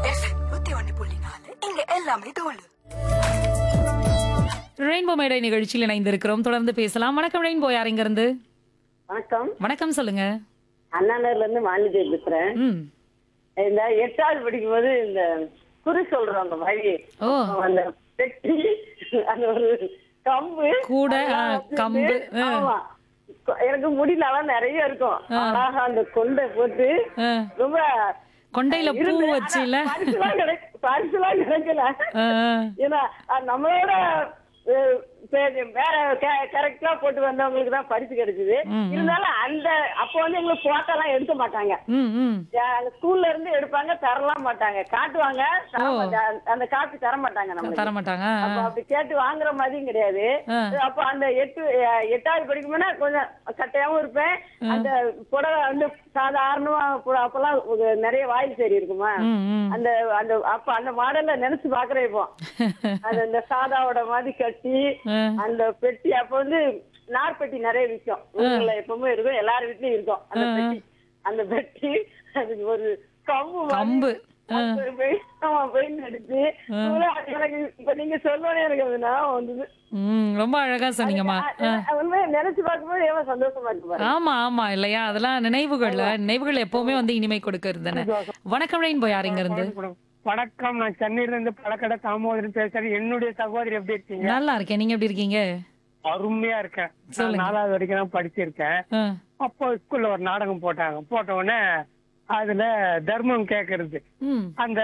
FM நூத்தி ஒண்ணு புள்ளி நாலு இங்க எல்லாமே தோலு ரெயின்போ மேடை நிகழ்ச்சியில் இணைந்திருக்கிறோம் தொடர்ந்து பேசலாம் வணக்கம் ரெயின்போ யார் இங்க இருந்து வணக்கம் வணக்கம் சொல்லுங்க அண்ணாநகர்ல இருந்து மாலிஜி பேசுறேன் ம் இந்த எட்டாவது படிக்கும்போது இந்த குறி சொல்றவங்க மாதிரி ஓ அந்த பெட்டி அந்த ஒரு கம்பு கூட, ஆ, அதெல்லாம் வச்சுட்டு, கம்பு, ஆ. ஆமா கொ- எனக்கு முடியலாம் நிறைய இருக்கும் அழகா அந்த கொண்டை போட்டு ஆ. ரொம்ப கொண்டையில பூ இருந்து, ஆனா வச்சுல பரிசுலாம் கிடை- பரிசுலாம் கிடைக்கல ஆ, ஆ. ஏன்னா அது நம்மளோட அஹ், சரி, வேற கரெக்டா போட்டு வந்தவங்களுக்கு தான் பரிசு கிடைச்சது ம், இருந்தாலும் அந்த அப்ப வந்து எங்களுக்கு போட்டோ எல்லாம் எடுக்க மாட்டாங்க ம் ம் அஹ் ஸ்கூல்ல இருந்து எடுப்பாங்க தரலாம் மாட்டாங்க காட்டுவாங்க தர மாட்டாங்க. அந்த காப்பி தர மாட்டாங்க நம்ம தர மாட்டாங்க ஆ, அப்ப அப்படி கேட்டு வாங்குற மாதிரியும் கிடையாது ஆ. அப்ப அந்த எட்டு அஹ் எட்டாவது படிக்கும்போது கொஞ்சம் சட்டையாவும் இருப்பேன் அந்த புடவை வந்து சாதாரணமா பு- அப்பெல்லாம் ஒரு நிறைய வாயில் சரி இருக்குமா ம் ம் அந்த அந்த அப்ப அந்த மாடல்ல நினைச்சு பாக்குறேன் இப்போ அது அந்த சாதாவோட மாதிரி கட்டி ஆ. அந்த பெட்டி அப்ப வந்து நார்பெட்டி நிறைய விற்கும் ஊர்ல எப்பவுமே இருக்கும் எல்லார் வீட்லயும் இருக்கும் அந்த பெட்டி அந்த பெட்டி அது ஒரு கம்பு மாதிரி. கம்பு. ஆ. அது போய் ஆமா, போய் நடிச்சு எனக்கு இப்ப நீங்க சொல்லவே எனக்கு அது ஞாபகம் வந்தது ம் ரொம்ப அழகா சொன்னீங்கம்மா ஆ. அது உண்மையா நினைச்சு பார்க்கும்போது எவ்வளவு சந்தோஷமா இருக்கு பாருங்க ஆமா ஆமா இல்லையா அதெல்லாம் நினைவுகள் நினைவுகள் எப்பவுமே வந்து இனிமை கொடுக்கறது தானே வணக்கம் ரெயின்போ யார் இங்க இருந்து வணக்கம் நான் சென்னையில இருந்து பழக்கடை தாமோதரன் பேசுறேன் என்னுடைய சகோதரி எப்படி இருக்கீங்க நல்லா இருக்கேன் நீங்க எப்படி இருக்கீங்க அருமையா இருக்கேன் நான் சொல்லுங்க. நாலாவது வரைக்கும் தான் படிச்சிருக்கேன் ஆ, அப்போ ஸ்கூல்ல ஒரு நாடகம் போட்டாங்க போட்ட உடனே அதுல தர்மம் கேக்குறது ம் அந்த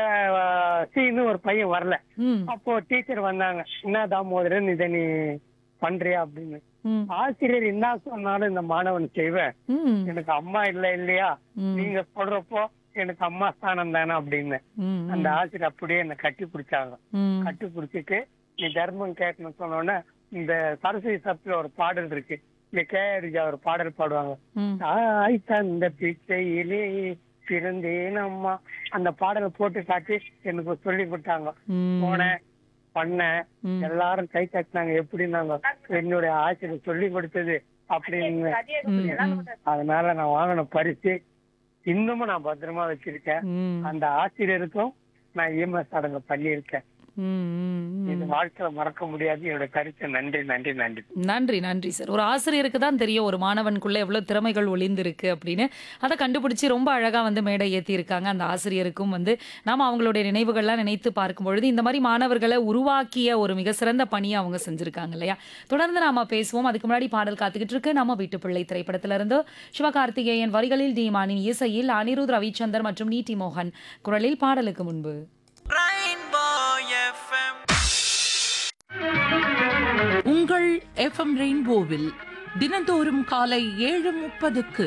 சீனு ஒரு பையன் வரல ம் அப்போ டீச்சர் வந்தாங்க என்ன தாமோதரன் இதை நீ பண்றியா அப்படின்னு ம் ஆசிரியர் என்ன சொன்னாலும் இந்த மாணவன் செய்வேன் ம் எனக்கு அம்மா இல்ல இல்லையா ம். நீங்க சொல்றப்போ எனக்கு அம்மா ஸ்தானம் தானே அப்படின்னு ம் அந்த ஆசிரியர் அப்படியே என்ன கட்டி பிடிச்சாங்க ம் கட்டி பிடிச்சிட்டு நீ தர்மம் கேட்கணும்னு சொன்ன உடனே இந்த சரஸ்வதி சப்ல ஒரு பாடல் இருக்கு இந்த கேஆரிஜா ஒரு பாடல் பாடுவாங்க ம் தாய் தந்த பிச்சையிலே பிறந்தேன் அம்மா அந்த பாடலை போட்டு காட்டி எனக்கு சொல்லி கொடுத்தாங்க ம் போனேன் பண்ணேன் ம். எல்லாரும் கை தட்டினாங்க எப்படின்னாங்க என்னுடைய ஆசிரியர் சொல்லி கொடுத்தது அப்படின்னு ம், ம். அதனால நான் வாங்கின பரிசு இன்னமும் நான் பத்திரமா வச்சிருக்கேன் ம் அந்த ஆசிரியருக்கும் நான் இஎம்எஸ் சடங்கு பண்ணியிருக்கேன் ம், ம், ம். இது வாழ்க்கையில மறக்க முடியாது என்னோட கருத்து நன்றி நன்றி நன்றி நன்றி நன்றி சார் ஒரு ஆசிரியருக்கு தான் தெரியும் ஒரு மாணவனுக்குள்ள எவ்வளவு திறமைகள் ஒளிந்திருக்கு அப்படின்னு அதை கண்டுபிடிச்சு ரொம்ப அழகா வந்து மேடை ஏத்தி இருக்காங்க அந்த ஆசிரியருக்கும் வந்து நாம அவங்களுடைய நினைவுகள்லாம் நினைத்து பார்க்கும் பொழுது இந்த மாதிரி மாணவர்களை உருவாக்கிய ஒரு மிக சிறந்த பணியை அவங்க செஞ்சிருக்காங்க இல்லையா தொடர்ந்து நாம பேசுவோம் அதுக்கு முன்னாடி பாடல் காத்துக்கிட்டு இருக்கு நம்ம வீட்டு பிள்ளை திரைப்படத்துல இருந்து சிவகார்த்திகேயன் வரிகளில் தீமானின் இசையில் அனிருத் ரவிச்சந்தர் மற்றும் நீட்டி மோகன் குரலில் பாடலுக்கு முன்பு உங்கள் எஃப்எம் ரெயின்போவில் தினந்தோறும் காலை ஏழு முப்பதுக்கு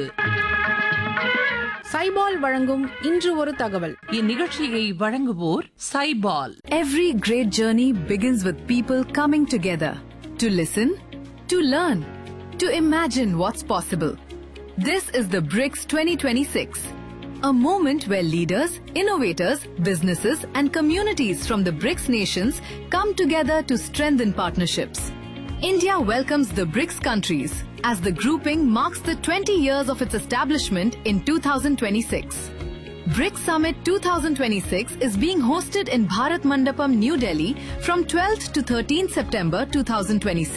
சைபால் வழங்கும் இன்று ஒரு தகவல் இந்நிகழ்ச்சியை வழங்குவோர் Saibol Every great journey begins with people coming together to listen, to learn, to imagine what's possible. This is the BRICS 2026, a moment where leaders, innovators, businesses, and communities from the BRICS nations come together to strengthen partnerships. India welcomes the BRICS countries as the grouping marks the 20 years of its establishment in 2026. BRICS Summit 2026 is being hosted in Bharat Mandapam, New Delhi from 12th to 13th September 2026.